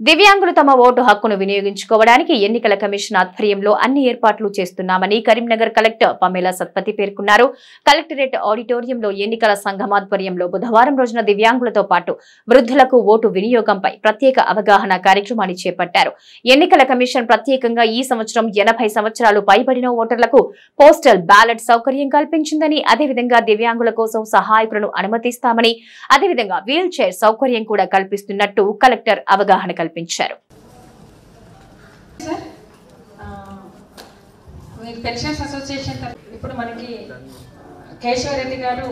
దివ్యాంగులు తమ ఓటు హక్కును వినియోగించుకోవడానికి ఎన్నికల కమిషన్ ఆధ్వర్యంలో అన్ని ఏర్పాట్లు చేస్తున్నామని కరీంనగర్ కలెక్టర్ పమేలా సత్పతి పేర్కొన్నారు కలెక్టరేట్ ఆడిటోరియంలో ఎన్నికల సంఘం ఆధ్వర్యంలో బుధవారం రోజున దివ్యాంగులతో పాటు వృద్ధులకు ఓటు వినియోగంపై ప్రత్యేక అవగాహన కార్యక్రమాన్ని చేపట్టారు ఎన్నికల కమిషన్ ప్రత్యేకంగా ఈ సంవత్సరం ఎనభై సంవత్సరాలు పైబడిన ఓటర్లకు పోస్టల్ బ్యాలెట్ సౌకర్యం కల్పించిందని అదేవిధంగా దివ్యాంగుల కోసం సహాయకులను అనుమతిస్తామని అదేవిధంగా వీల్ చైర్ సౌకర్యం కూడా కల్పిస్తున్నట్టు కలెక్టర్ అవగాహన కల్పించారు ఆ, మీరు పెన్షన్స్ అసోసియేషన్ తరఫు- ఇప్పుడు మనకి కేశవరెడ్డి గారు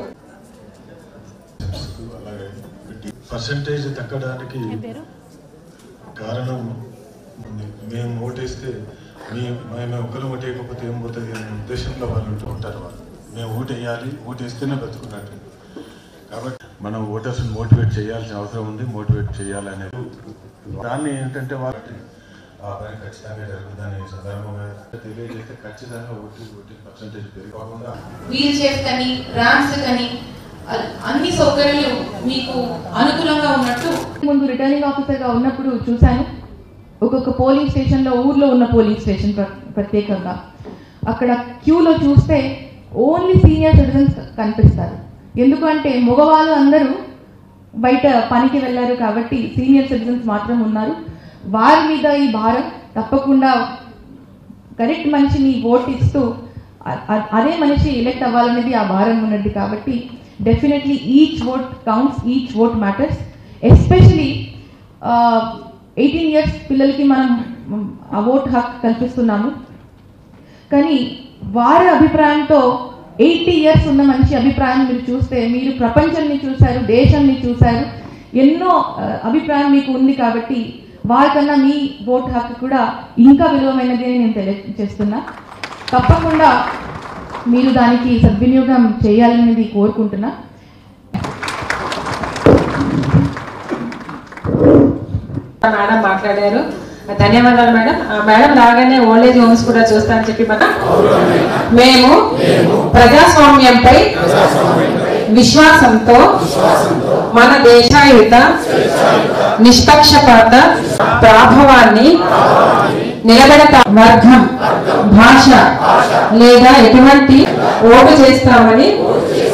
అలాగే పర్సంటేజ్ తగ్గడానికి కారణం ఉంది. మేము ఓటేస్తే మీ మేము ఒక్కరు ఓటేయకపోతే ఏం పోతుంది అనే ఉద్దేశంలో వాళ్ళు ఉంటారు వాళ్ళు మేము ఓటు వేయాలి ఓటు వేస్తేనే బతుకున్నట్టు కాబట్టి మనం ఓటర్స్ మోటివేట్ చేయాల్సిన అవసరం ఉంది మోటివేట్ చేయాలనేది దాన్ని ఏంటంటే వాళ్ళకి ఆ పని ఖచ్చితంగా జరుగుతుందని ఈ సందర్భంగా తెలియజేస్తే ఖచ్చితంగా ఓటు ఓటు పర్సంటేజ్ పెరిగిపోకుండా వీల్ చైర్స్ కానీ ర్యాంప్స్ కానీ అ- అన్ని సౌకర్యాలు మీకు అనుకూలంగా ఉన్నట్టు ముందు రిటర్నింగ్ ఆఫీసర్గా ఉన్నప్పుడు చూశాను ఒక్కొక్క పోలింగ్ స్టేషన్లో ఊర్లో ఉన్న పోలింగ్ స్టేషన్ ప్ర- ప్రత్యేకంగా అక్కడ క్యూలో చూస్తే ఓన్లీ సీనియర్ సిటిజన్స్ కనిపిస్తారు ఎందుకంటే మగవాళ్ళు అందరూ బయట పనికి వెళ్ళారు కాబట్టి సీనియర్ సిటిజన్స్ మాత్రం ఉన్నారు వారి మీద ఈ భారం తప్పకుండా కరెక్ట్ మనిషిని ఓట్ ఇస్తూ అ- అ- అదే మనిషి ఎలెక్ట్ అవ్వాలనేది ఆ భారం ఉన్నది కాబట్టి definitely each vote counts each vote matters especially eighteen years పిల్లలకి మనం మ్, ఆ ఓట్ హక్ కల్పిస్తున్నాము కానీ వారి అభిప్రాయంతో ఎయిటీ ఇయర్స్ ఉన్న మనిషి అభిప్రాయం మీరు చూస్తే మీరు ప్రపంచాన్ని చూశారు దేశాన్ని చూశారు ఎన్నో ఆ, అభిప్రాయం మీకు ఉంది కాబట్టి వారికన్నా మీ ఓట్ హక్కు కూడా ఇంకా విలువమైనది అని నేను తెలియజేస్తున్నా తప్పకుండా మీరు దానికి సద్వినియోగం చేయాలనేది కోరుకుంటున్నా మేడం మాట్లాడారు ధన్యవాదాలు మేడం ఆ మేడం రాగానే ఓల్డేజ్ హోమ్స్ కూడా చూస్తా అని చెప్పి మన మేము ప్రజాస్వామ్యంపై విశ్వాసంతో మన దేశాయుత నిష్పక్షపాత ప్రాభవాన్ని నిలబెడతా వర్గం భాష లేదా ఎటువంటి ఓటు చేస్తామని